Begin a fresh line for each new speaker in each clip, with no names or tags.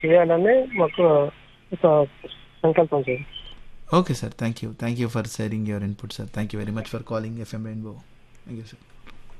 చేయాలని మాకు ఒక సంకల్పం sir
okay sir thank you thank you for sharing your input sir thank you very much for calling FM rainbow thank you sir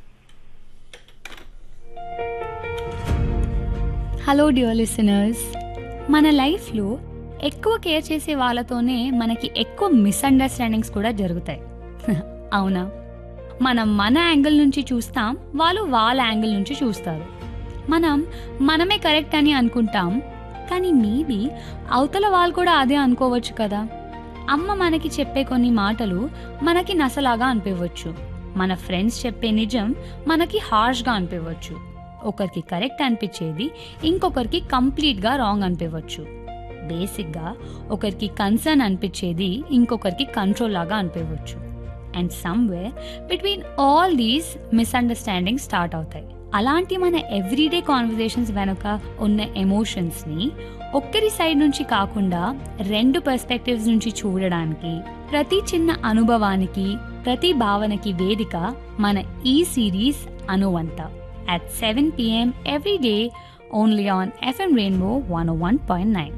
hello dear listeners మన లైఫ్లో ఎక్కువ care చేసే వాళ్ళతోనే మనకి ఎక్కువ మిస్అండర్స్టాండింగ్స్ కూడా జరుగుతాయి అవునా మనం మన యాంగిల్ నుంచి చూస్తాం వాళ్ళు వాళ్ళ యాంగిల్ నుంచి చూస్తారు మనం మనమే కరెక్ట్ అని అనుకుంటాం కానీ మేబీ అవతల వాళ్ళు కూడా అదే అనుకోవచ్చు కదా అమ్మ మనకి చెప్పే కొన్ని మాటలు మనకి నసలాగా అనిపించవచ్చు మన ఫ్రెండ్స్ చెప్పే నిజం మనకి హార్ష్గా అనిపించవచ్చు ఒకరికి కరెక్ట్ అనిపించేది ఇంకొకరికి కంప్లీట్గా రాంగ్ అనిపించవచ్చు బేసిక్గా ఒకరికి కన్సర్న్ అనిపించేది ఇంకొకరికి కంట్రోల్ లాగా అనిపించవచ్చు and somewhere between all these misunderstanding start అవుతాయి అలాంటి మన ఎవ్రీడే కాన్వర్జేషన్స్ వెనుక ఉన్న ఎమోషన్స్ని ఒక్కరి సైడ్ నుంచి కాకుండా రెండు పర్స్పెక్టివ్స్ నుంచి చూడడానికి ప్రతి చిన్న అనుభవానికి ప్రతి భావనకి వేదిక మన ఈ సిరీస్ అనువంత at 7 p.m. every day only on FM Rainbow 101.9.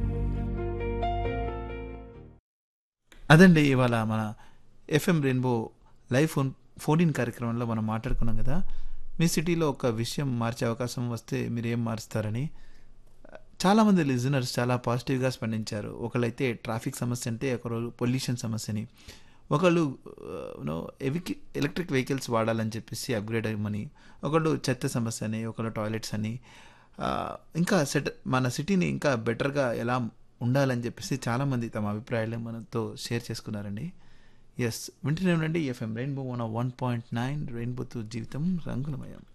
అదండి ఇవాళ మన FM rainbow live phone phone in కార్యక్రమంలో మనం మాట్లాడుకున్నాం కదా మీ సిటీలో ఒక విషయం మార్చే అవకాశం వస్తే మీరు ఏం మారుస్తారని చాలామంది లిజనర్స్ చాలా పాజిటివ్గా స్పందించారు ఒకళ్ళైతే ట్రాఫిక్ సమస్య అంటే ఒకరు పొల్యూషన్ సమస్యని ఒకళ్ళు యూనో ఎవికి ఎలక్ట్రిక్ వెహికల్స్ వాడాలని చెప్పేసి అప్గ్రేడ్ అయ్యమని ఒకళ్ళు చెత్త సమస్య అని ఒకళ్ళు టాయిలెట్స్ అని ఆ, ఇంకా సెట్ మన సిటీని ఇంకా బెటర్గా ఎలా ఉండాలని చెప్పేసి చాలామంది తమ అభిప్రాయాలు మనతో షేర్ చేసుకున్నారండి ఎస్ వింటూనే ఉండండి FM rainbow one one point nine రెయిన్బోతో జీవితం రంగులమయం